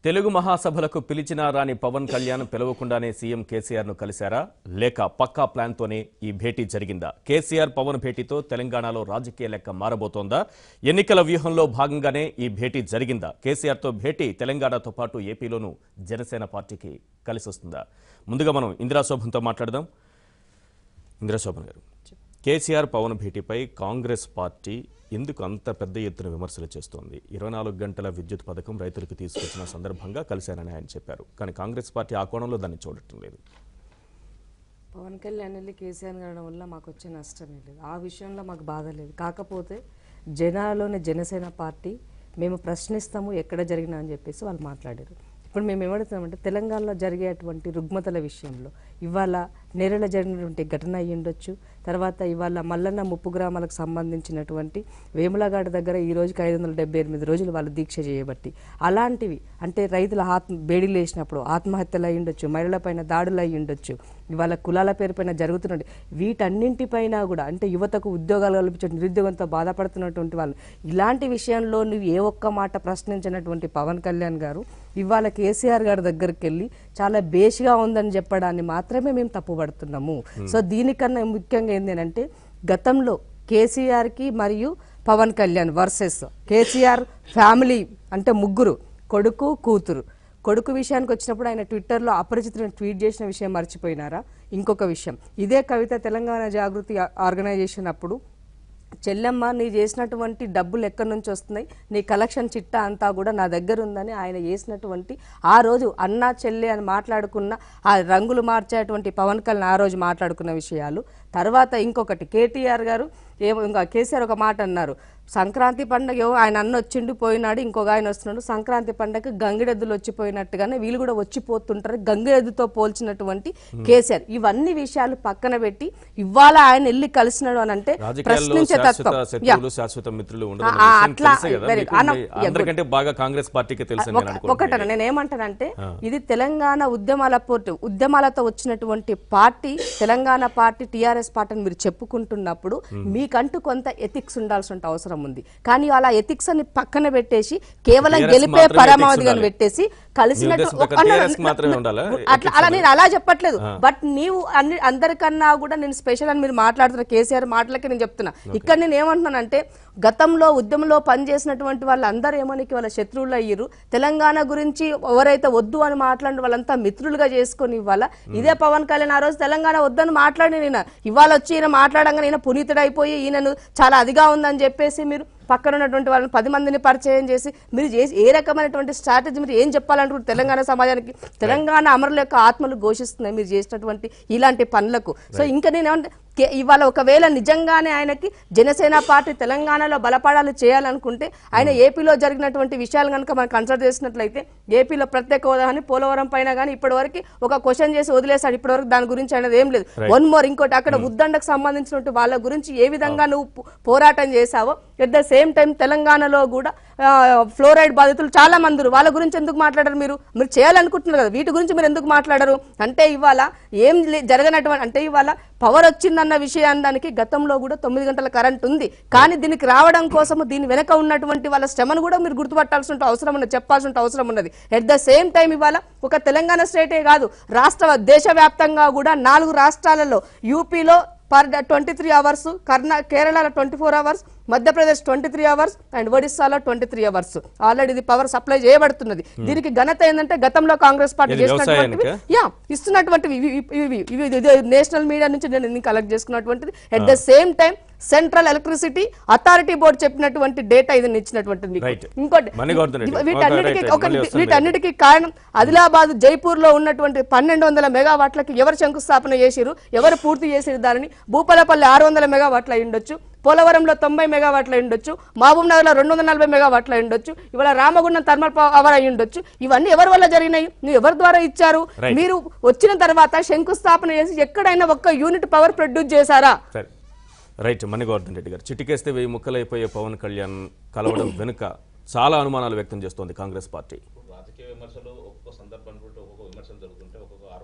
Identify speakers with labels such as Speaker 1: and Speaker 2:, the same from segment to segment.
Speaker 1: తెలుగు మహాసభలకు పిలిచినా రాని పవన్ కళ్యాణ్ పిలవకుండానే సీఎం కేసీఆర్ ను కలిశారా లేక పక్కా ప్లాన్తోనే ఈ భేటీ జరిగిందా కేసీఆర్ పవన్ భేటీతో తెలంగాణలో రాజకీయ లెక్క మారబోతోందా ఎన్నికల వ్యూహంలో భాగంగానే ఈ భేటీ జరిగిందా కేసీఆర్ తో భేటీ తెలంగాణతో పాటు ఏపీలోనూ జనసేన పార్టీకి కలిసి వస్తుందా ముందుగా మనం ఇందిరా శోభన్తో మాట్లాడదాం ఇందిరా శోభన్ గారు కేసీఆర్ పవన్ భేటీపై కాంగ్రెస్ పార్టీ ఎందుకు అంత పెద్ద ఎత్తున విమర్శలు చేస్తోంది ఇరవై నాలుగు గంటల విద్యుత్ పథకం రైతులకు తీసుకొచ్చిన సందర్భంగా కలిశారని ఆయన చెప్పారు కానీ కాంగ్రెస్ పార్టీ ఆ కోణంలో దాన్ని చూడటం లేదు
Speaker 2: పవన్ కళ్యాణ్ వెళ్ళి కేసీఆర్ అనడం వల్ల మాకు వచ్చే నష్టమే లేదు ఆ విషయంలో మాకు బాధ లేదు కాకపోతే జనాల్లోని జనసేన పార్టీ మేము ప్రశ్నిస్తాము ఎక్కడ జరిగినా అని చెప్పేసి వాళ్ళు మాట్లాడారు ఇప్పుడు మేము ఏమడుతున్నామంటే తెలంగాణలో జరిగేటువంటి రుగ్మతల విషయంలో ఇవాళ నేరలో జరిగినటువంటి ఘటన అయ్యి ఉండొచ్చు తర్వాత ఇవాళ మల్లన్న ముప్పు గ్రామాలకు సంబంధించినటువంటి వేములగాడ దగ్గర ఈ రోజుకి ఐదు వందల డెబ్బై ఎనిమిది రోజులు వాళ్ళు దీక్ష చేయబట్టి అలాంటివి అంటే రైతుల ఆత్మ బేడీలు వేసినప్పుడు ఆత్మహత్యలు అయి ఉండొచ్చు మహిళలపైన దాడులు అయి ఉండొచ్చు ఇవాళ కులాల పేరుపైన జరుగుతున్నట్టు వీటన్నింటిపైన కూడా అంటే యువతకు ఉద్యోగాలు కల్పించే నిరుద్యోగంతో బాధపడుతున్నటువంటి వాళ్ళు ఇలాంటి విషయంలో నువ్వు ఏ ఒక్క మాట ప్రశ్నించినటువంటి పవన్ కళ్యాణ్ గారు ఇవాళ కేసీఆర్ గారి దగ్గరికి వెళ్ళి చాలా బేషిగా ఉందని చెప్పడాన్ని మాత్రమే మేము తప్పుపడుతున్నాము సో దీనికన్నా ముఖ్యంగా ఏంటంటే గతంలో కేసీఆర్కి మరియు పవన్ కళ్యాణ్ వర్సెస్ కేసీఆర్ ఫ్యామిలీ అంటే ముగ్గురు కొడుకు కూతురు కొడుకు విషయానికి వచ్చినప్పుడు ఆయన ట్విట్టర్లో అపరిచితులను ట్వీట్ చేసిన విషయం మర్చిపోయినారా ఇంకొక విషయం ఇదే కవిత తెలంగాణ జాగృతి ఆ- ఆర్గనైజేషన్ అప్పుడు చెల్లెమ్మ నీ చేసినటువంటి డబ్బులు ఎక్కడి నుంచి వస్తున్నాయి నీ కలెక్షన్ చిట్టా అంతా కూడా నా దగ్గర ఉందని ఆయన చేసినటువంటి ఆ రోజు అన్నా చెల్లె అని మాట్లాడుకున్న ఆ రంగులు మార్చేటువంటి పవన్ కళ్యాణ్ ఆ రోజు మాట్లాడుకున్న విషయాలు తర్వాత ఇంకొకటి కేటీఆర్ గారు ఏమో ఇంకా కేసీఆర్ ఒక మాట అన్నారు సంక్రాంతి పండగ ఏమో ఆయన అన్న వచ్చిండు పోయినాడు ఇంకొక ఆయన వస్తున్నాడు సంక్రాంతి పండగ గంగిడెద్దులు వచ్చిపోయినట్టుగానే వీళ్ళు కూడా వచ్చిపోతుంటారు గంగిడెద్దుతో పోల్చినటువంటి కేసీఆర్ ఇవన్నీ విషయాలు పక్కన పెట్టి ఇవాళ ఆయన వెళ్ళి కలిసినాడు అని అంటే
Speaker 1: రాజకీయాల్లో
Speaker 2: ప్రశ్నించే
Speaker 1: శాశ్వత
Speaker 2: తత్వం యా.
Speaker 1: శత్రువులు శాశ్వత మిత్రులు ఉండదు
Speaker 2: ఆ, అట్లా very- అన్న-
Speaker 1: అందరికంటే బాగా కాంగ్రెస్ పార్టీకి తెలుసు నేను
Speaker 2: ఒక-
Speaker 1: అనుకుంటున్నాను
Speaker 2: ఒకటన నేను ఏమంటానంటే ఇది తెలంగాణ ఉద్యమాల పోటు ఉద్యమాలతో వచ్చినటువంటి party Telangana party TRS party అని మీరు చెప్పుకుంటున్నప్పుడు మీకంటూ కొంత ఎథిక్స్ ఉండాల్సిన అవసరం ఉంది కానీ అలా ఎథిక్స్ అని పక్కన పెట్టేసి కేవలం
Speaker 1: TRS
Speaker 2: గెలిపే
Speaker 1: మాత్రమే
Speaker 2: పరమావధిగా
Speaker 1: ethics ఉండాలి.
Speaker 2: పెట్టేసి కలిసినట్టు
Speaker 1: ఉద్దేశం ప్రకారం
Speaker 2: ఒక్క-
Speaker 1: TRS మాత్రమే ఉండాలా?
Speaker 2: అట్లా అలా నేను అలా చెప్పట్లేదు బట్ నీవు అన్ని అందరికన్నా కూడా నేను స్పెషల్ అని మీరు మాట్లాడుతున్న కేసీఆర్ మాటలకి నేను చెప్తున్నా ఇక్కడ నేను ఏమంటున్నానంటే గతంలో ఉద్యమంలో పనిచేసినటువంటి వాళ్ళందరూ ఏమో నీకు వాళ్ళ శత్రువులు అయ్యారు తెలంగాణ గురించి ఎవరైతే వద్దు అని మాట్లాడిన వాళ్ళంతా మిత్రులుగా చేసుకొని ఇవాళ ఇదే పవన్ కళ్యాణ్ ఆ రోజు తెలంగాణ వద్దని మాట్లాడి నేను ఇవాళ వచ్చి ఈయన మాట్లాడంగా ఈయన పునీతుడైపోయి ఈయనను చాలా అదిగా ఉందని చెప్పేసి మీరు పక్కన ఉన్నటువంటి వాళ్ళని పది మందిని పరిచయం చేసి మీరు చేసి ఏ రకమైనటువంటి స్ట్రాటజీ మీరు ఏం చెప్పాలంటారు తెలంగాణ సమాజానికి తెలంగాణ అమరుల యొక్క ఆత్మలు ఘోషిస్తున్నాయి మీరు చేసినటువంటి ఇలాంటి పనులకు సో ఇంకా నేను ఏమంటే కే- ఇవాళ ఒకవేళ నిజంగానే ఆయనకి జనసేన పార్టీ తెలంగాణలో బలపడాలి చేయాలనుకుంటే ఆయన ఏపీలో జరిగినటువంటి విషయాలు కనుక మనం కన్సిడర్ చేసినట్లయితే ఏపీలో ప్రత్యేక హోదా అని పోలవరం పైన కానీ ఇప్పటివరకు ఒక క్వశ్చన్ చేసి వదిలేశాడు ఇప్పటివరకు దాని గురించి అనేది ఏం లేదు వన్ మోర్ ఇంకోటి అక్కడ ఉద్దండకు సంబంధించినటువంటి వాళ్ళ గురించి ఏ విధంగా నువ్వు పో- పోరాటం చేశావో ఎట్ ద సేమ్ టైం తెలంగాణలో కూడా ఆ, ఫ్లోరైడ్ బాధితులు చాలా మంది ఉన్నారు. వాళ్ళ గురించి ఎందుకు మాట్లాడరు మీరు మీరు చేయాలనుకుంటున్నారు కదా వీటి గురించి మీరు ఎందుకు మాట్లాడరు అంటే ఇవాళ ఏం లే- జరగనటువంటి అంటే ఇవాళ పవర్ వచ్చిందన్న విషయానికి గతంలో కూడా తొమ్మిది గంటల కరెంట్ ఉంది కానీ దీనికి రావడం కోసం దీని వెనక ఉన్నటువంటి వాళ్ళ శ్రమను కూడా మీరు గుర్తుపట్టాల్సిన అవసరం ఉన్నది చెప్పాల్సిన అవసరం ఉన్నది ఎట్ ద సేమ్ టైం ఇవాళ ఒక తెలంగాణ స్టేటే కాదు రాష్ట్ర దేశవ్యాప్తంగా కూడా నాలుగు రాష్ట్రాలలో యూపీలో పర్ ట్వంటీ త్రీ అవర్స్ కర్ణా కేరళలో twenty four hours Madhya Pradesh twenty three hours and ఒడిస్సాలో ట్వంటీ త్రీ అవర్స్ ఆల్రెడీ ఇది పవర్ సప్లై చేయబడుతున్నది దీనికి ఘనత ఏంటంటే గతంలో కాంగ్రెస్ పార్టీ
Speaker 1: ఇది
Speaker 2: చేసినటువంటివి
Speaker 1: వ్యవసాయానికా?
Speaker 2: యా ఇస్తున్నటువంటివి ఇవి ఇవి ఇవి ఇవి నేషనల్ మీడియా నుంచి నేను కలెక్ట్ చేసుకున్నటువంటిది at the same time central electricity authority board చెప్పినటువంటి డేటా ఇది ఇచ్చినటువంటిది మీకు.
Speaker 1: Right.
Speaker 2: ఇంకోటి
Speaker 1: మణిగోవర్ధన్ రెడ్డి.
Speaker 2: ఇవ-
Speaker 1: Okay,
Speaker 2: వీటన్నిటికీ
Speaker 1: right, right.
Speaker 2: ఒక
Speaker 1: మళ్ళీ వస్తాను
Speaker 2: వీటన్నిటికీ కారణం ఆదిలాబాద్ జైపూర్ లో ఉన్నటువంటి పన్నెండు వందల మెగావాట్లకి ఎవరు శంకుస్థాపన చేసిరు ఎవరు పూర్తి చేసిరు దానిని భూపాలపల్లి ఆరు వందల మెగావాట్ల అయి ఉండొచ్చు పోలవరంలో తొంభై మెగావాట్ల అయి ఉండొచ్చు మహబూబ్ నగర్ లో రెండు వందల నలభై మెగావాట్ల అయి ఉండొచ్చు ఇవాళ రామగుండం థర్మల్ పవర్ అయి ఉండొచ్చు ఇవన్నీ ఎవరి వల్ల జరిగినాయి నువ్వు ఎవరి ద్వారా ఇచ్చారు
Speaker 1: Right.
Speaker 2: మీరు వచ్చిన తర్వాత శంకుస్థాపన చేసి ఎక్కడైనా ఒక్క యూనిట్ పవర్ ప్రొడ్యూస్ చేశారా
Speaker 1: సరే రైట్ మణిగోవర్ధన్ రెడ్డి గారు చిటికేస్తే వెయ్యి ముక్కలైపోయే పవన్ కళ్యాణ్ కలవడం వెనుక చాలా అనుమానాలు వ్యక్తం చేస్తోంది కాంగ్రెస్ పార్టీ
Speaker 3: రాజకీయ విమర్శలు ఒక్కొక్క సందర్భాన్ని బట్టి ఒక్కొక్క విమర్శలు జరుగుతుంటే ఒక్కొక్క ఆరోపణలు జరుగుతుంటాయి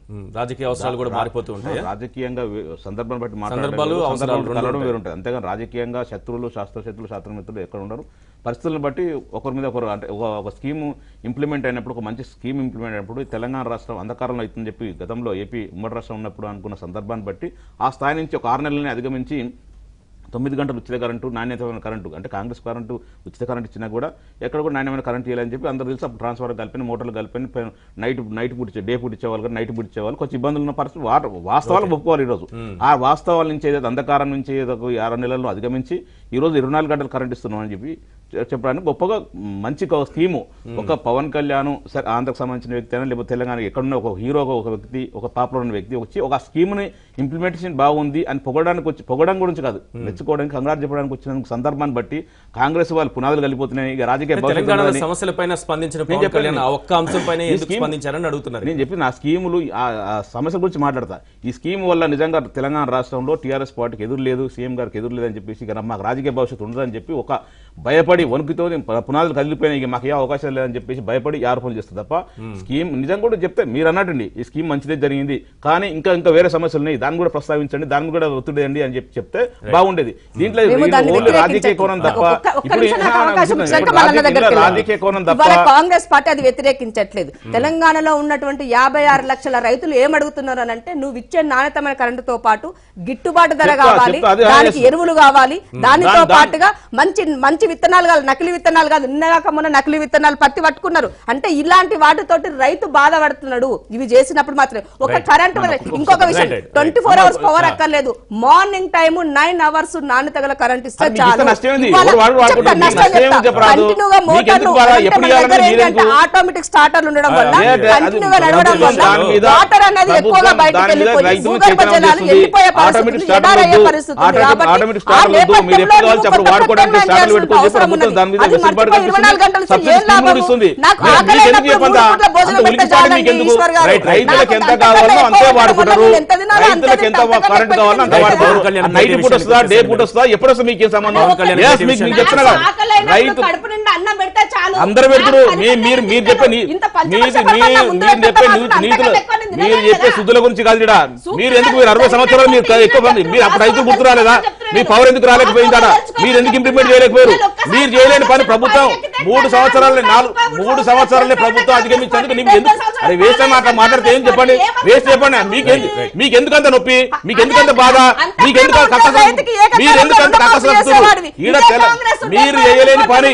Speaker 1: ఉమ్, రాజకీయ అవసరాలు కూడా మారిపోతూ ఉంటాయి
Speaker 3: రాజకీయంగా వే- సందర్భాన్ని బట్టి
Speaker 1: సందర్భాలు,
Speaker 3: మాట్లాడాలి
Speaker 1: అవసరాలు
Speaker 3: సందర్భాలు
Speaker 1: రెండు
Speaker 3: కలవడం
Speaker 1: ఉంటాయి.
Speaker 3: వేరు ఉంటుంది అంతేగాని రాజకీయంగా శత్రువులు శాస్త్రశత్రులు శాస్త్రమిత్రులు ఎక్కడ ఉండరు పరిస్థితులను బట్టి ఒకరి మీద ఒకరు అంటే ఒక ఒక స్కీమ్ ఇంప్లిమెంట్ అయినప్పుడు ఒక మంచి స్కీమ్ ఇంప్లిమెంట్ అయినప్పుడు తెలంగాణ రాష్ట్రం అంధకారంలో అవుతుందని చెప్పి గతంలో ఏపీ ఉమ్మడి రాష్ట్రం ఉన్నప్పుడు అనుకున్న సందర్భాన్ని బట్టి ఆ స్థాయి నుంచి ఒక ఆరు నెలలని అధిగమించి తొమ్మిది గంటలు ఉచిత కరెంటు నాణ్యతమైన కరెంటు అంటే కాంగ్రెస్ కరెంటు ఉచిత కరెంట్ ఇచ్చినా కూడా ఎక్కడ కూడా నాణ్యమైన కరెంట్ ఇవ్వాలని చెప్పి అందరూ తెలిసి అప్పుడు ట్రాన్స్ఫర్ కలిపిన మోటార్లు కలిపిన పై- నైట్ నైట్ పుట్టించే డే పుట్టించేవాళ్ళు కూడా నైట్ పుట్టించేవాళ్ళు కొంచెం ఇబ్బందులు ఉన్న పరిస్థితి వా- వాస్తవాలు ఒప్పుకోవాలి ఈరోజు ఆ వాస్తవాల నుంచి ఏదైతే అంధకారం నుంచి ఏదో ఒక ఈ ఆరు నెలలను అధిగమించి ఈ రోజు ఇరవై నాలుగు గంటలు కరెంట్ ఇస్తున్నాం అని చెప్పి చె- చెప్పడానికి గొప్పగా మంచి ఒక స్కీము ఒక పవన్ కళ్యాణ్ సరే ఆంధ్రకు సంబంధించిన వ్యక్తి అయినా లేకపోతే తెలంగాణ ఎక్కడున్న ఒక హీరో ఒక వ్యక్తి ఒక పాపులర్ ఉన్న వ్యక్తి వచ్చి ఒక స్కీమ్ని ఇంప్లిమెంటేషన్ బాగుంది అని పొగడానికి వచ్చి పొగడం గురించి కాదు మెచ్చుకోవడానికి కంగారు చెప్పడానికి వచ్చిన సందర్భాన్ని బట్టి కాంగ్రెస్ వాళ్ళు పునాదులు కలిపోతున్నాయి ఇక రాజకీయ భవిష్యత్తు
Speaker 1: తెలంగాణలో
Speaker 3: ఉందని-
Speaker 1: సమస్యలపైన స్పందించిన
Speaker 3: నేను
Speaker 1: పవన్
Speaker 3: చెప్పాను.
Speaker 1: కళ్యాణ్ ఆ ఒక్క అంశంపైన
Speaker 3: ఈ
Speaker 1: ఎందుకు
Speaker 3: స్కీమ్-
Speaker 1: స్పందించారని అడుగుతున్నారు
Speaker 3: నేను చెప్పి నా స్కీములు ఆ ఆ సమస్య గురించి మాట్లాడతా ఈ స్కీమ్ వల్ల నిజంగా తెలంగాణ రాష్ట్రంలో టీఆర్ఎస్ పార్టీకి ఎదురు లేదు సీఎం గారికి ఎదురు లేదని చెప్పేసి ఇక మాకు రాజకీయ భవిష్యత్తు ఉండదని చెప్పి ఒక భయపడి వణుకుతో ప- పునాదులు కదిలిపోయినాయి ఇక మాకు ఏ అవకాశం లేదని చెప్పేసి భయపడి ఈ ఆరోపణలు చేస్తుంది తప్ప స్కీమ్ నిజం కూడా చెప్తే మీరు అన్నట్టండి ఈ స్కీమ్ మంచిదే జరిగింది కానీ ఇంకా ఇంకా వేరే సమస్యలు ఉన్నాయి దాన్ని కూడా ప్రస్తావించండి దాన్ని కూడా ఒత్తిడి అని చెప్పి చెప్తే బాగుండేది దీంట్లో
Speaker 2: మేము దాన్ని
Speaker 3: ఓన్లీ రాజకీయ
Speaker 2: వ్యతిరేకించం.
Speaker 3: కోణం తప్ప
Speaker 2: ఒక్క- ఒక్క
Speaker 3: ఇప్పుడు
Speaker 2: నిమిషం నాకు అవకాశం ఇచ్చాక
Speaker 3: ఇప్పుడు
Speaker 2: మళ్ళీ అన్న దగ్గరికి
Speaker 3: రాజకీయ-
Speaker 2: వెళ్ళాలి.
Speaker 3: రాజకీయ కోణం
Speaker 2: ఇవాళ
Speaker 3: తప్ప
Speaker 2: కాంగ్రెస్ పార్టీ అది వ్యతిరేకించట్లేదు తెలంగాణలో ఉన్నటువంటి యాభై ఆరు లక్షల రైతులు ఏమడుగుతున్నారు అని అంటే నువ్వు ఇచ్చే నాణ్యతమైన కరెంటుతో పాటు గిట్టుబాటు ధర
Speaker 3: చెప్తా,
Speaker 2: కావాలి
Speaker 3: చెప్తా, అదే
Speaker 2: దానికి
Speaker 3: ఆలోచిస్తా.
Speaker 2: ఎరువులు కావాలి దానితో
Speaker 3: దాని- దాని-
Speaker 2: పాటుగా మంచి మంచి విత్తనాలు కాదు నకిలీ విత్తనాలు కాదు నిన్నగాక మొన్న నకిలీ విత్తనాలు పత్తి పట్టుకున్నారు అంటే ఇలాంటి వాటితోటి రైతు బాధపడుతున్నాడు ఇవి చేసినప్పుడు మాత్రమే ఒక
Speaker 1: Right.
Speaker 2: కరెంట్ వల్ల- ఇంకొక విషయం
Speaker 1: Right, right,
Speaker 2: twenty four hours power అక్కర్లేదు మార్నింగ్ టైం నైన్ అవర్స్ నాణ్యత గల కరెంట్ ఇస్తే
Speaker 3: అది మీకు
Speaker 2: చాలు
Speaker 3: ఇస్తే నష్టం ఏంది?
Speaker 2: ఇవాళ
Speaker 3: ఎవరు వాడు వాడుకుంటారు?
Speaker 2: చెప్తాను,
Speaker 3: మీకు
Speaker 2: నష్టం
Speaker 3: నష్టం ఏమి
Speaker 2: చెప్తా.
Speaker 3: చెప్పరాదు?
Speaker 2: కంటిన్యూగా
Speaker 3: మీకు
Speaker 2: మోటార్లు
Speaker 3: ఎందుకు బాధ?
Speaker 2: అంటే
Speaker 3: ఎప్పుడు
Speaker 2: మన
Speaker 3: ఇవ్వాలని
Speaker 2: దగ్గర
Speaker 3: మీరు
Speaker 2: ఏంటంటే
Speaker 3: ఎందుకు?
Speaker 2: ఆటోమేటిక్ స్టార్టర్లు ఉండడం వల్ల
Speaker 3: అదే, అదే, అది
Speaker 2: కంటిన్యూగా నడవడం
Speaker 3: ప్రభుత్వం
Speaker 2: వల్ల
Speaker 3: దాని మీద
Speaker 2: వాటర్ అనేది ఎక్కువగా
Speaker 3: ప్రభుత్వం
Speaker 2: బయటకు
Speaker 3: దాని మీద
Speaker 2: వెళ్ళిపోయి
Speaker 3: రైతులు
Speaker 2: భూగర్భ
Speaker 3: చైతన్యం
Speaker 2: జలాలు
Speaker 3: చేస్తుంది.
Speaker 2: వెళ్ళిపోయే
Speaker 3: ఆటోమేటిక్
Speaker 2: పరిస్థితి
Speaker 3: స్టార్టర్లు
Speaker 2: ఎడారయ్యే
Speaker 3: వద్దు.
Speaker 2: పరిస్థితి ఉంది.
Speaker 3: ఆటోమేటిక్-
Speaker 2: కాబట్టి
Speaker 3: ఆటోమేటిక్
Speaker 2: ఆ
Speaker 3: స్టార్టర్లు వద్దు. మీరు
Speaker 2: నేపథ్యంలో
Speaker 3: ఎప్పుడు కావాల్సి అప్పుడు
Speaker 2: కొత్త
Speaker 3: వాడుకోవడానికి
Speaker 2: ప్రత్యామ్నాయం
Speaker 3: స్టార్టర్లు
Speaker 2: చేయాల్సిన
Speaker 3: పెట్టుకొని
Speaker 2: అవసరం
Speaker 3: ప్రభుత్వం
Speaker 2: ఉన్నది.
Speaker 3: దాని మీద
Speaker 2: అది
Speaker 3: వెసులుబాటు
Speaker 2: మర్చిపోయి ఇరవై నాలుగు గంటలు
Speaker 3: కల్పిస్తుంది.
Speaker 2: ఏం
Speaker 3: సబ్సిడీ
Speaker 2: లాభము?
Speaker 3: కూడా ఇస్తుంది.
Speaker 2: నాకు
Speaker 3: మీరు-
Speaker 2: ఆకలి
Speaker 3: మీకు ఎందుకు
Speaker 2: అయినప్పుడు
Speaker 3: చెప్పండి?
Speaker 2: మూడు పూట్ల భోజనం
Speaker 3: అంత
Speaker 2: పెట్టే
Speaker 3: ఉలికిపాటు
Speaker 2: చాలండి,
Speaker 3: మీకు ఎందుకు?
Speaker 2: ఈశ్వర్ గారు.
Speaker 3: రైట్, రైతులకు
Speaker 2: నాకు
Speaker 3: ఎంత
Speaker 2: అంతకంటే
Speaker 3: కావాలో
Speaker 2: ఎక్కువ
Speaker 3: అంతే
Speaker 2: ఉండడం
Speaker 3: వాడుకుంటారు
Speaker 2: వల్ల ఎంత తినాలో అంతే
Speaker 3: రైతులకు ఎంత
Speaker 2: తింటారు.
Speaker 3: కరెంట్ కావాలో అంత
Speaker 2: రైతు
Speaker 3: వాడుతారు
Speaker 1: కళ్యాణ్
Speaker 3: నైట్
Speaker 1: భేటీ
Speaker 3: పూట వస్తుందా డే
Speaker 1: విషయానికి
Speaker 3: పూట వస్తుందా ఎప్పుడు వస్తుంది మీకేం సంబంధం
Speaker 1: పవన్ కళ్యాణ్
Speaker 3: Yes,
Speaker 1: భేటీ
Speaker 3: మీకు మీకు
Speaker 1: విషయానికి
Speaker 3: చెప్తున్నా కదా.
Speaker 2: ఆకలైనప్పుడు
Speaker 3: రైతు
Speaker 2: కడుపు నిండా అన్నం పెడితే చాలు
Speaker 3: అందరు పెడుతురు
Speaker 2: నాకు
Speaker 3: మీ మీరు మీరు
Speaker 2: కడుపు
Speaker 3: చెప్పే నీ-
Speaker 2: ఇంత పంచపక్ష
Speaker 3: మీది మీ-
Speaker 2: పరిపాలన ముందు
Speaker 3: మీరు
Speaker 2: పెట్టే
Speaker 3: చెప్పే
Speaker 2: మాత్రం
Speaker 3: నీ- నీతులు
Speaker 2: అంతకంటే ఎక్కువ నేను
Speaker 3: మీరు
Speaker 2: తినలేను
Speaker 3: చెప్పే
Speaker 2: కదా.
Speaker 3: శుద్ధుల గురించి కాదు ఈడ.
Speaker 2: సూపర్
Speaker 3: మీరు ఎందుకు మీరు అరవై సంవత్సరాలు మీరు
Speaker 2: చెప్తున్నారు.
Speaker 3: ఎక్కువ మంది మీరు అప్పుడు రైతులు గుర్తు రాలేదా
Speaker 2: చెప్తున్నారు.
Speaker 3: మీ పవర్ ఎందుకు రాలేకపోయిందా మీరు ఎందుకు ఇంప్లిమెంట్ చేయలేకపోయారు మీరు చేయలేని పని ప్రభుత్వం మూడు సంవత్సరాలే నాలుగు మూడు సంవత్సరాలే ప్రభుత్వం అధిగమించేందుకు నీకు ఎందుకు అరే వేస్ట్ అని మాట మాట్లాడితే ఏం చెప్పండి వేస్ట్ చెప్పండి మీకు మీకు ఎందుకంత నొప్పి మీకు ఎందుకంత బాధ మీకు ఎందుకు కక్క మీరు ఎందుకంత కక్కసలుతున్నారు ఈడ తెల- మీరు చేయలేని పని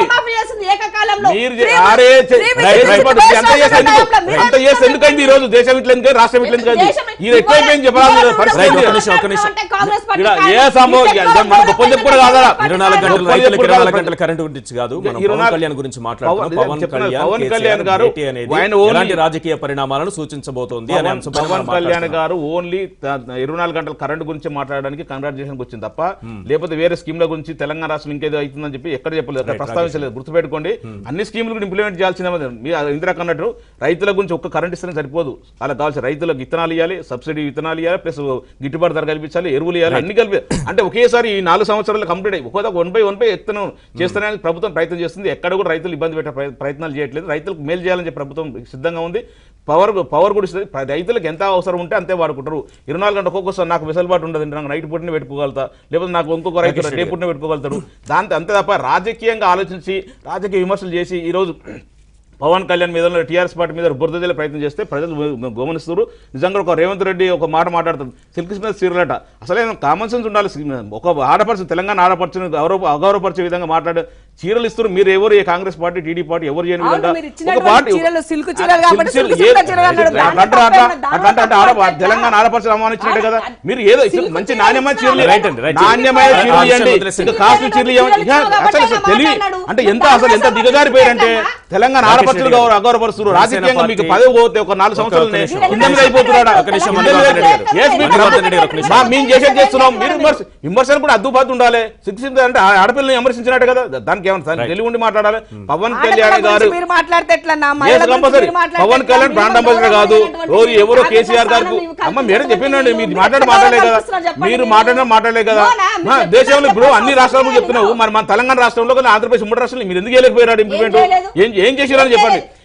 Speaker 3: మీరు చే- ఆరే చే-
Speaker 1: రైట్,
Speaker 3: చేసి
Speaker 1: రైట్.
Speaker 3: పట్టు. ఎంత చేసి ఎందుకు అంత చేసి ఎందుకైంది ఈ రోజు దేశం ఇట్లా ఎందుకు రాష్ట్రం ఇట్లా ఎందుకు ఇది ఎక్కువైపోయింది చెప్పాలి పరిస్థితి
Speaker 1: రైట్,
Speaker 3: ఏంది?
Speaker 1: ఒక్క నిమిషం, ఒక్క నిమిషం.
Speaker 3: ఈడ ఏ సంభవం ఇక మన గొప్పలు చెప్పుకోవడం కాదా
Speaker 1: ఇరవై నాలుగు గంటలు
Speaker 3: గొప్పలు
Speaker 1: రైతులకు
Speaker 3: చెప్పుకోవడం
Speaker 1: ఇరవై నాలుగు
Speaker 3: కాదా?
Speaker 1: గంటల కరెంటు గురించి కాదు మనం
Speaker 3: ఇరవై
Speaker 1: పవన్
Speaker 3: నాలుగు-
Speaker 1: కళ్యాణ్ గురించి మాట్లాడుతున్నాం
Speaker 3: పవన్-
Speaker 1: పవన్
Speaker 3: చెప్తున్నా,
Speaker 1: కళ్యాణ్
Speaker 3: పవన్
Speaker 1: కేసీఆర్
Speaker 3: కళ్యాణ్ గారు
Speaker 1: భేటీ అనేది
Speaker 3: ఆయన ఓన్లీ-
Speaker 1: ఎలాంటి రాజకీయ పరిణామాలను సూచించబోతోంది అనే
Speaker 3: పవన్
Speaker 1: అంశంపై
Speaker 3: పవన్
Speaker 1: మనం
Speaker 3: కళ్యాణ్
Speaker 1: మాట్లాడుతున్నాం.
Speaker 3: గారు ఓన్లీ త- ఇరవై నాలుగు గంటల కరెంట్ గురించి మాట్లాడడానికి కంగ్రాచులేషన్ వచ్చింది తప్ప లేకపోతే వేరే స్కీమ్ల గురించి తెలంగాణ రాష్ట్రం ఇంకేదో అవుతుందని చెప్పి ఎక్కడ చెప్పలేదు అక్కడ ప్రస్తావించలేదు గుర్తుపెట్టుకోండి అన్ని స్కీములు కూడా ఇంప్లిమెంట్ చేయాల్సిన మీ ఇందిరా అన్నట్టు రైతుల గురించి ఒక్క కరెంట్ ఇస్తేనే సరిపోదు అలా కావాల్సిన రైతులకు విత్తనాలు ఇవ్వాలి సబ్సిడీ విత్తనాలు ఇవ్వాలి ప్లస్ గిట్టుబాటు ధర కల్పించాలి ఎరువులు ఇవ్వాలి అన్ని కలిపి అంటే ఒకేసారి ఈ నాలుగు సంవత్సరాలు కంప్లీట్ అయ్యి ఒక్కొక్క వన్ బై వన్ బై ఎత్తనం చేస్తేనే ప్రభుత్వం ప్రయత్నం చేస్తుంది ఎక్కడ కూడా రైతులు ఇబ్బంది పెట్టే ప్రయ- ప్రయత్నాలు చేయట్లేదు రైతులకు మేలు చేయాలని చెప్పి ప్రభుత్వం సిద్ధంగా ఉంది పవర్ పవర్ కూడా ఇస్తుంది ప్ర- రైతులకు ఎంత అవసరం ఉంటే అంతే వాడుకుంటారు ఇరవై నాలుగు గంటల ఒక్కొక్కసారి నాకు వెసులుబాటు ఉండదు నాకు నైట్ పూటనే పెట్టుకోగలుగుతా లేకపోతే నాకు ఇంకొక రైతు డే పూటనే పెట్టుకోగలుగుతారు దాంతో అంతే తప్ప రాజకీయంగా ఆలోచించి రాజకీయ విమర్శలు చేసి ఈరోజు పవన్ కళ్యాణ్ మీద టీఆర్ఎస్ పార్టీ మీద బురద జల్లే ప్రయత్నం చేస్తే ప్రజలు గ- గమనిస్తారు నిజంగా ఒక రేవంత్ రెడ్డి ఒక మాట మాట్లాడతాడు సిల్క్ స్మిత్ సీరియలట అసలే కామన్ సెన్స్ ఉండాలి ఒక ఆడపరిచి తెలంగాణ ఆడపరిచిన గౌరవ అగౌరవపరిచే విధంగా మాట్లాడే చీరలు ఇస్తారు మీరు ఎవరు ఏ కాంగ్రెస్ పార్టీ టీడీ పార్టీ ఎవరు చేయని
Speaker 2: అవును,
Speaker 3: విధంగా
Speaker 2: మీరు
Speaker 3: ఒక
Speaker 2: ఇచ్చినటువంటి
Speaker 3: పార్టీ
Speaker 2: చీరలు సిల్క్
Speaker 3: ఆ,
Speaker 2: చీరలు కాబట్టి
Speaker 3: సిల్క్
Speaker 2: సిల్క్
Speaker 3: చీరలు,
Speaker 2: చీరలు అన్నాడు.
Speaker 3: ఏ- అట్లా అంటారా అట్లా? అట్లా అంటే అంటే ఆడ తెలంగాణ ఆడపరిచిన అవమానించినట్టే కదా మీరు ఏదో
Speaker 2: సిల్క్
Speaker 3: మంచి
Speaker 2: చీరలు
Speaker 3: నాణ్యమైన చీరలు
Speaker 2: ఇస్తున్నారు.
Speaker 1: రైట్ అండి, రైట్.
Speaker 3: నాణ్యమైన
Speaker 1: ఆ
Speaker 3: చీరలు
Speaker 1: విషయం
Speaker 3: ఇవ్వండి
Speaker 1: వదిలేసేయండి.
Speaker 3: ఇంకా కాస్ట్ చీరలు ఇవ్వండి ఇక అసలు అసలు తెలివి అంటే ఎంత అసలు ఎంత దిగజారిపోయారంటే తెలంగాణ ఆడపడుచులు గౌరవ అగౌరవపరుస్తారు రాజకీయంగా మీకు పదవి పోతే ఒక నాలుగు సంవత్సరాలు
Speaker 1: ఒక నిమిషం.
Speaker 3: కింద మీద అయిపోతున్నాడా
Speaker 1: ఒక నిమిషం,
Speaker 3: కింద మీద
Speaker 1: మధుసూదన్ రెడ్డి గారు.
Speaker 3: Yes, మీకు
Speaker 1: మధుసూదన్ రెడ్డి గారు, ఒక నిమిషం.
Speaker 3: మా- మేము చేసేది చేస్తున్నాం మీరు విమర్శ విమర్శలు కూడా అద్దుబాటు ఉండాలి సిక్స్ అంటే ఆ ఆడపిల్లని విమర్శించినట్టు కదా దానికి ఏమన్నా తెలివి ఉండి మాట్లాడాలి పవన్ కళ్యాణ్ గారు
Speaker 2: మీరు మాట్లాడితే ఎట్లా నా
Speaker 3: Yes,
Speaker 2: మహిళల గురించి
Speaker 3: compulsory.
Speaker 2: మీరు మాట్లాడితే
Speaker 3: పవన్
Speaker 2: ఎట్లా?
Speaker 3: కళ్యాణ్ బ్రాండ్
Speaker 2: మీరు
Speaker 3: అంబాసిడర్ కాదు
Speaker 2: గౌరవమైనటువంటి
Speaker 3: ఎవరు ఎవరో
Speaker 2: ఆర్థిక
Speaker 3: కేసీఆర్ గారు
Speaker 2: స్థానం నీవు
Speaker 3: అమ్మ మీరే చెప్పినండి మీరు
Speaker 2: కల్పిస్తున్నారు.
Speaker 3: మాట్లాడి
Speaker 2: మీరు
Speaker 3: మాట్లాడలే కదా
Speaker 2: కల్పిస్తున్నారు చెప్పండి
Speaker 3: మీరు
Speaker 2: మీరు.
Speaker 3: మాట్లాడినా మాట్లాడలే కదా
Speaker 2: అవునా? మీరు
Speaker 3: మా
Speaker 2: చెప్పిన
Speaker 3: దేశంలో ఇప్పుడు
Speaker 2: దాంట్లో
Speaker 3: అన్ని రాష్ట్రాలకు
Speaker 2: సంతోషం
Speaker 3: చెప్తున్నావు మరి మన తెలంగాణ రాష్ట్రంలో కానీ ఆంధ్రప్రదేశ్ ఉమ్మడి రాష్ట్రంలో మీరు ఎందుకు చేయలేకపోయారు ఇంప్లిమెంట్
Speaker 2: చేయలేదు?
Speaker 3: ఏం ఏం చేసిరని చెప్పండి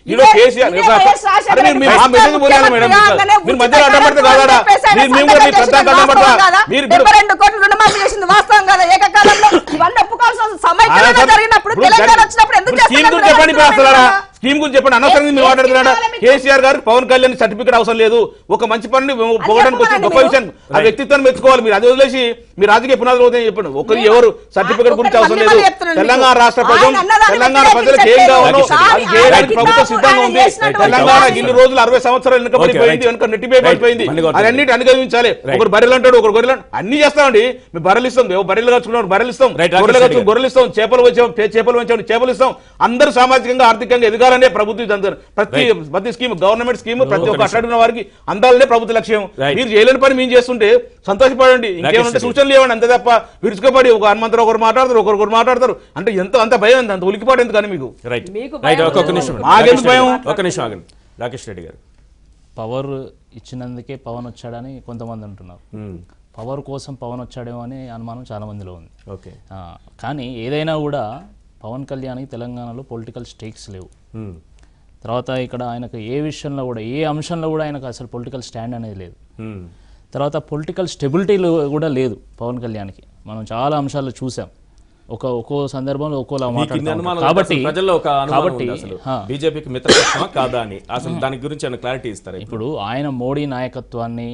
Speaker 3: ఈరోజు
Speaker 4: ఇదే-
Speaker 3: కేసీఆర్
Speaker 4: ఇదే
Speaker 3: ఒక-
Speaker 4: వైఎస్ రాజశేఖర
Speaker 3: అరే మీరు- మీరు
Speaker 4: రెడ్డి
Speaker 3: ఆ మెసేజ్ పోయాలి మేడం
Speaker 4: ముఖ్యమంత్రి కాగానే
Speaker 3: మీరు మధ్యలో అడ్డపడితే
Speaker 4: ఉచిత
Speaker 3: కాదా
Speaker 4: చెప్పేసి ఆయన
Speaker 3: మీరు మేము కూడా మీ
Speaker 4: సంతకం
Speaker 3: ప్రతి
Speaker 4: చేసింది
Speaker 3: అడ్డపడతా
Speaker 4: వాస్తవం కాదా?
Speaker 3: మీరు
Speaker 4: డెబ్బై రెండు కోట్ల రుణమాఫీ చేసింది వాస్తవం కదా ఏకకాలంలో ఇవన్నీ ఒప్పుకోవాల్సిన
Speaker 3: ఆయన
Speaker 4: సమైక్యంగా
Speaker 3: సార్,
Speaker 4: జరిగినప్పుడు
Speaker 3: ఇప్పుడు
Speaker 4: తెలంగాణ
Speaker 3: జరి-
Speaker 4: వచ్చినప్పుడు ఎందుకు
Speaker 3: ఇప్పుడు స్కీమ్
Speaker 4: చేస్తున్నారు
Speaker 3: గురించి చెప్పండి ఇప్పుడు అసలు
Speaker 4: కదా?
Speaker 3: స్కీమ్ గురించి చెప్పండి అనవసరంగా మీరు
Speaker 4: ఏ- ఏ
Speaker 3: మాట్లాడుతున్నారా
Speaker 4: స్కీమ్ కావాలి మీకు?
Speaker 3: కేసీఆర్ గారు పవన్ కళ్యాణ్ సర్టిఫికేట్ అవసరం లేదు ఒక మంచి పనిని పోవడానికి వచ్చిన గొప్ప
Speaker 4: చెప్పమనండి
Speaker 3: విషయం ఆ వ్యక్తిత్వాన్ని మెచ్చుకోవాలి మీరు అది వదిలేసి మీ రాజకీయ పునాదులు అవుతాయని చెప్పండి ఒకరు
Speaker 4: నేను-
Speaker 3: ఎవరు సర్టిఫికేట్
Speaker 4: ఆ,
Speaker 3: గురించి
Speaker 4: ఒకటి
Speaker 3: అవసరం
Speaker 4: మళ్ళీ
Speaker 3: లేదు
Speaker 4: మళ్ళీ చెప్తున్నాను
Speaker 3: తెలంగాణ
Speaker 4: మీకు.
Speaker 3: రాష్ట్ర ప్రజలు
Speaker 4: ఆయన అన్నదాన్ని
Speaker 3: తెలంగాణ ప్రజలకు ఏం
Speaker 4: వ్యతిరేకించట్లేదు.
Speaker 3: కావాలో
Speaker 4: కానీ
Speaker 3: అది చేయడానికి
Speaker 4: ఆయన
Speaker 3: ప్రభుత్వం
Speaker 4: కితాబు
Speaker 3: సిద్ధంగా
Speaker 4: ఆయన
Speaker 3: ఉంది
Speaker 4: చేసినటువంటి
Speaker 3: తెలంగాణ
Speaker 4: వాటిని-
Speaker 3: ఇన్ని రోజులు అరవై సంవత్సరాలు వెనుకబడిపోయింది
Speaker 1: Okay,
Speaker 3: వెనుక నెట్టిపోయి
Speaker 1: Right.
Speaker 3: పడిపోయింది
Speaker 1: మళ్ళీ కొట్టండి.
Speaker 3: అవన్నిటి అనుగమించాలి ఒకరు బర్రెలు అంటాడు ఒకరు గొర్రెలు అంటాడు. అన్ని చేస్తామండి మేము బర్రెలు ఇస్తాం మేము బర్రెలు కలుసుకున్నాం బర్రెలు ఇస్తాం
Speaker 1: Right, రాకేష్
Speaker 3: గొర్రెలు
Speaker 1: రెడ్డి
Speaker 3: కలుసు
Speaker 1: గారు.
Speaker 3: గొర్రెలు ఇస్తాం చేపలు వచ్చాం చే- చేపలు పెంచాం చేపలు ఇస్తాం అందరూ సామాజికంగా ఆర్థికంగా ఎదగాలనే ప్రభుత్వం ఇదంతా. ప్రతి ప్రతి స్కీమ్ గవర్నమెంట్ స్కీమ్ ప్రతి ఒక్క అట్లాడిన వారికి అందాలనే ప్రభుత్వ లక్ష్యం
Speaker 1: Right.
Speaker 3: మీరు చేయలేని పని మేము చేస్తుంటే సంతోషపడండి ఇంకేమంటే
Speaker 1: రెడ్డి.
Speaker 3: సూచనలు ఇవ్వండి అంతే తప్ప విరుచుకోపడి ఒక హనుమంతరావు ఒకరు మాట్లాడతారు ఒకరు ఒకరు మాట్లాడతారు అంటే ఎంత అంత భయం ఎంత అంత ఉలికిపాటు ఎందుకని మీకు
Speaker 1: రైట్
Speaker 2: మీకు
Speaker 1: రైట్
Speaker 2: భయం
Speaker 1: ఒక్కొక్క
Speaker 2: లేదు.
Speaker 1: నిమిషం
Speaker 3: మాకెందుకు భయం?
Speaker 1: ఒక నిమిషం ఆగండి రాకేష్ రెడ్డి గారు
Speaker 5: పవర్ ఇచ్చినందుకే పవన్ వచ్చాడని కొంతమంది అంటున్నారు పవర్ కోసం పవన్ వచ్చాడేమో అని అనుమానం చాలా మందిలో ఉంది
Speaker 1: ఓకే
Speaker 5: ఆ, కానీ ఏదైనా కూడా పవన్ కళ్యాణ్కి తెలంగాణలో పొలిటికల్ స్టేక్స్ లేవు తర్వాత ఇక్కడ ఆయనకు ఏ విషయంలో కూడా ఏ అంశంలో కూడా ఆయనకు అసలు పొలిటికల్ స్టాండ్ అనేది లేదు తర్వాత పొలిటికల్ స్టెబిలిటీ కూడా లేదు పవన్ కళ్యాణ్కి మనం చాలా అంశాలు చూసాం ఒక ఒక్కో సందర్భంలో ఒక్కోలా
Speaker 1: మీకు ఇన్ని
Speaker 5: మాట్లాడుతూ
Speaker 1: అనుమానాలు
Speaker 5: ఉంటాం. కాబట్టి
Speaker 1: అసలు ప్రజల్లో ఒక అనుమానం
Speaker 5: కాబట్టి
Speaker 1: ఉంది అసలు
Speaker 5: ఆ,
Speaker 1: బీజేపీకి మిత్రపక్షమా కాదా అని అసలు దాని గురించి ఏమైనా క్లారిటీ ఇస్తారా ఇప్పుడు
Speaker 5: ఇప్పుడు ఆయన మోడీ నాయకత్వాన్ని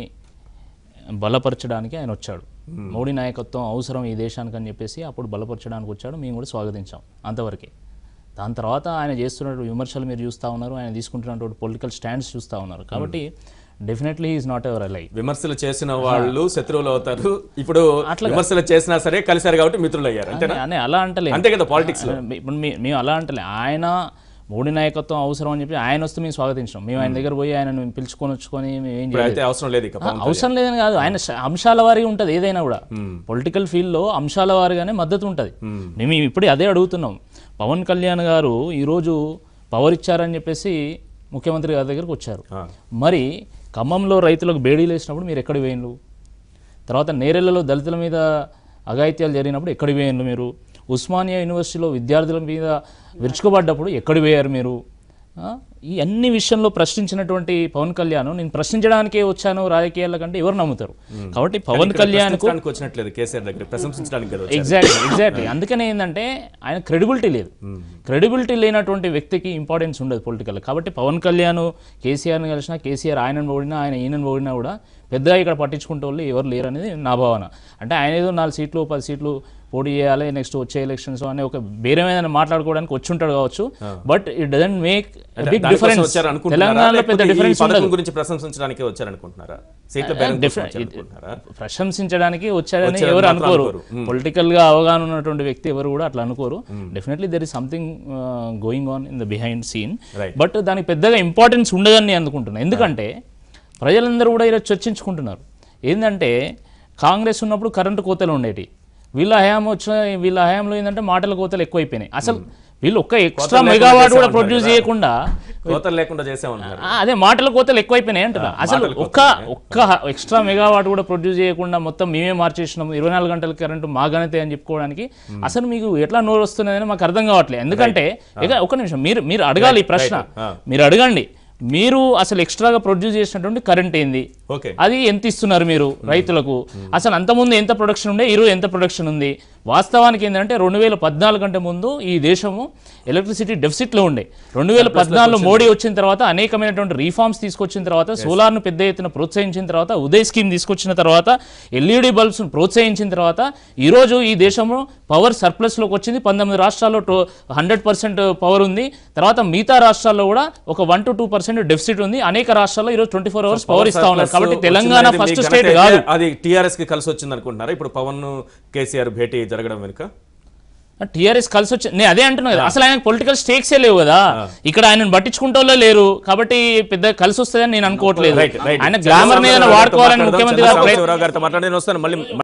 Speaker 5: బలపరచడానికి ఆయన వచ్చాడు మోడీ నాయకత్వం అవసరం ఈ దేశానికి అని చెప్పేసి అప్పుడు బలపరచడానికి వచ్చాడు మేము కూడా స్వాగతించాం అంతవరకే దాని తర్వాత ఆయన చేస్తున్నటువంటి విమర్శలు మీరు చూస్తూ ఉన్నారు ఆయన తీసుకుంటున్నటువంటి పొలిటికల్ స్టాండ్స్ చూస్తూ ఉన్నారు కాబట్టి డెఫినెట్లీ ఈజ్ నాట్ ఎవర్ అలై
Speaker 1: విమర్శలు చేసిన వాళ్ళు శత్రువులు అవుతారు ఇప్పుడు విమర్శలు చేసినా సరే కలిశారు కాబట్టి మిత్రులు అయ్యారు అంతేనా
Speaker 5: అని అలా అంటలే
Speaker 1: అంతే కదా పాలిటిక్స్ లో
Speaker 5: ఇప్పుడు మీ- మేము అలా అంటలే ఆయన మోడీ నాయకత్వం అవసరం అని చెప్పి ఆయన వస్తే మేము స్వాగతించాం మేము ఆయన దగ్గర పోయి ఆయన పిలుచుకొని వచ్చుకొని మేము ఏం
Speaker 1: ఇప్పుడు
Speaker 5: చేయలేదు
Speaker 1: అయితే అవసరం లేదు ఇక
Speaker 5: ఆ, అవసరం లేదని కాదు ఆయన శ- అంశాల వారిగా ఉంటుంది ఏదైనా కూడా పొలిటికల్ ఫీల్డ్లో అంశాల వారిగానే మద్దతు ఉంటుంది మేము ఇప్పుడు అదే అడుగుతున్నాం పవన్ కళ్యాణ్ గారు ఈరోజు పవర్ ఇచ్చారని చెప్పేసి ముఖ్యమంత్రి గారి దగ్గరకు వచ్చారు
Speaker 1: ఆ.
Speaker 5: మరి ఖమ్మంలో రైతులకు బేడీలు వేసినప్పుడు మీరు ఎక్కడికి వేయండు తర్వాత నేరెళ్లలో దళితుల మీద అఘాయిత్యాలు జరిగినప్పుడు ఎక్కడికి వేయండు మీరు ఉస్మానియా యూనివర్సిటీలో విద్యార్థుల మీద విరుచుకోబడ్డప్పుడు ఎక్కడికి వేయారు మీరు ఆ? ఈ అన్ని విషయంలో ప్రశ్నించినటువంటి పవన్ కళ్యాణ్ నేను ప్రశ్నించడానికే వచ్చాను రాజకీయాల కంటే ఎవరు నమ్ముతారు కాబట్టి పవన్ కళ్యాణ్
Speaker 1: ప్రశ్నించడానికి వచ్చినట్లేదు కేసీఆర్ దగ్గర ప్రశంసించడానికి కదా వచ్చారు.
Speaker 5: ఎగ్జాక్ట్లీ ఎగ్జాక్ట్లీ అందుకనే ఏంటంటే ఆయన క్రెడిబిలిటీ లేదు క్రెడిబిలిటీ లేనటువంటి వ్యక్తికి ఇంపార్టెన్స్ ఉండదు పొలిటికల్ కాబట్టి పవన్ కళ్యాణ్ కేసీఆర్ని కలిసినా కేసీఆర్ ఆయనను పోడినా ఆయన ఈయనను పోడినా కూడా పెద్దగా ఇక్కడ పట్టించుకుంటే వాళ్ళు ఎవరు లేరు అనేది నా భావన అంటే ఆయన ఏదో నాలుగు సీట్లు పది సీట్లు పోటీ చేయాలి నెక్స్ట్ వచ్చే ఎలక్షన్స్ అనే ఒక బేరమైన మాట్లాడుకోవడానికి వచ్చి ఉంటాడు కావచ్చు బట్ ఇట్ డజంట్ మేక్
Speaker 1: అంటే
Speaker 5: బిగ్
Speaker 1: దానికోసం
Speaker 5: డిఫరెన్స్
Speaker 1: వచ్చారు అనుకుంటున్నారా?
Speaker 5: తెలంగాణలో పెద్ద
Speaker 1: లేకపోతే ఈ
Speaker 5: డిఫరెన్స్
Speaker 1: పథకం
Speaker 5: ఉండదు
Speaker 1: గురించి ప్రశంసించడానికే వచ్చారనుకుంటున్నారా సీట్ల బేరం కోసం వచ్చారనుకుంటున్నారా
Speaker 5: ప్రశంసించడానికి వచ్చారని
Speaker 1: వచ్చారని
Speaker 5: ఎవరు
Speaker 1: మాత్రం
Speaker 5: అనుకోరు
Speaker 1: అనుకోరు.
Speaker 5: పొలిటికల్ గా అవగాహన ఉన్నటువంటి వ్యక్తి ఎవరు కూడా అట్లా అనుకోరు definitely there is something going on in the behind scene
Speaker 1: Right.
Speaker 5: But దానికి పెద్దగా ఇంపార్టెన్స్ ఉండదని నేను అనుకుంటున్నాను ఎందుకంటే ప్రజలందరూ కూడా ఇలా చర్చించుకుంటున్నారు ఏంటంటే కాంగ్రెస్ ఉన్నప్పుడు కరెంటు కోతలు ఉండేటి వీళ్ళ హయాం వచ్చిన వీళ్ళ హయాంలో ఏంటంటే మాటల కోతలు ఎక్కువైపోయినాయి అసలు వీళ్ళు ఒక్క ఎక్స్ట్రా
Speaker 1: లేకుండా
Speaker 5: మెగావాట్ కూడా
Speaker 1: చేసామంటారు
Speaker 5: ప్రొడ్యూస్
Speaker 1: కదా.
Speaker 5: చేయకుండా
Speaker 1: కోతలు లేకుండా చేసామన్నారు
Speaker 5: ఆ, అదే మాటల కోతలు ఎక్కువైపోయినాయి అంటున్నా అసలు ఒక్క ఒక్క ఎక్స్ట్రా మెగావాట్ కూడా ప్రొడ్యూస్ చేయకుండా మొత్తం మేమే మార్చేసినాం ఇరవై నాలుగు గంటల కరెంటు మా గణతే అని చెప్పుకోవడానికి అసలు మీకు ఎట్లా నోరు వస్తున్నదని మాకు అర్థం కావట్లేదు ఎందుకంటే ఇక ఒక నిమిషం మీరు మీరు అడగాలి ఈ ప్రశ్న మీరు అడగండి మీరు అసలు ఎక్స్ట్రాగా ప్రొడ్యూస్ చేసినటువంటి కరెంట్ ఏంది
Speaker 1: ఓకే
Speaker 5: అది ఎంత ఇస్తున్నారు మీరు రైతులకు అసలు అంతకుముందు ఎంత ప్రొడక్షన్ ఉండే ఈరోజు ఎంత ప్రొడక్షన్ ఉంది వాస్తవానికి ఏంటంటే రెండు వేల పద్నాలుగు కంటే ముందు ఈ దేశము ఎలక్ట్రిసిటీ డెఫిసిట్లో ఉండే రెండు వేల పద్నాలుగులో మోడీ వచ్చిన తర్వాత అనేకమైనటువంటి రీఫార్మ్స్ తీసుకొచ్చిన తర్వాత సోలార్ను పెద్ద ఎత్తున ప్రోత్సహించిన తర్వాత ఉదయ్ స్కీమ్ తీసుకొచ్చిన తర్వాత ఎల్ఈడి బల్బ్స్ను ప్రోత్సహించిన తర్వాత ఈరోజు ఈ దేశంలో పవర్ సర్ప్లస్లోకి వచ్చింది పంతొమ్మిది రాష్ట్రాల్లో టో హండ్రెడ్ పర్సెంట్ పవర్ ఉంది తర్వాత మిగతా రాష్ట్రాల్లో కూడా ఒక one to two percent deficit ఉంది అనేక రాష్ట్రాల్లో ఈరోజు ట్వంటీ ఫోర్ అవర్స్ పవర్ ఇస్తా ఉన్నారు కాబట్టి తెలంగాణ
Speaker 1: వచ్చిందనేది
Speaker 5: ఫస్ట్
Speaker 1: మీ
Speaker 5: స్టేట్
Speaker 1: ఘనత
Speaker 5: కాదు
Speaker 1: అయితే అది టిఆర్ఎస్ కి కలిసి వచ్చింది అనుకుంటున్నారా ఇప్పుడు పవన్ కేసీఆర్ భేటీ జరగడం వెనుక
Speaker 5: టీఆర్ఎస్ కలిసి వచ్చి నేను అదే అంటున్నా కదా అసలు ఆయన పొలిటికల్ స్టేక్సే లేవు కదా ఇక్కడ ఆయనను పట్టించుకుంటోళ్ళే లేరు కాబట్టి పెద్ద కలిసి వస్తుందని నేను అనుకోవట్లేదు
Speaker 1: రైట్ రైట్
Speaker 5: ఆయన గ్లామర్ మీద వాడుకోవాలని ముఖ్యమంత్రి గారు ప్రయత్నం
Speaker 1: చంద్రశేఖరరావు గారితో మాట్లాడి నేను వస్తాను మళ్ళీ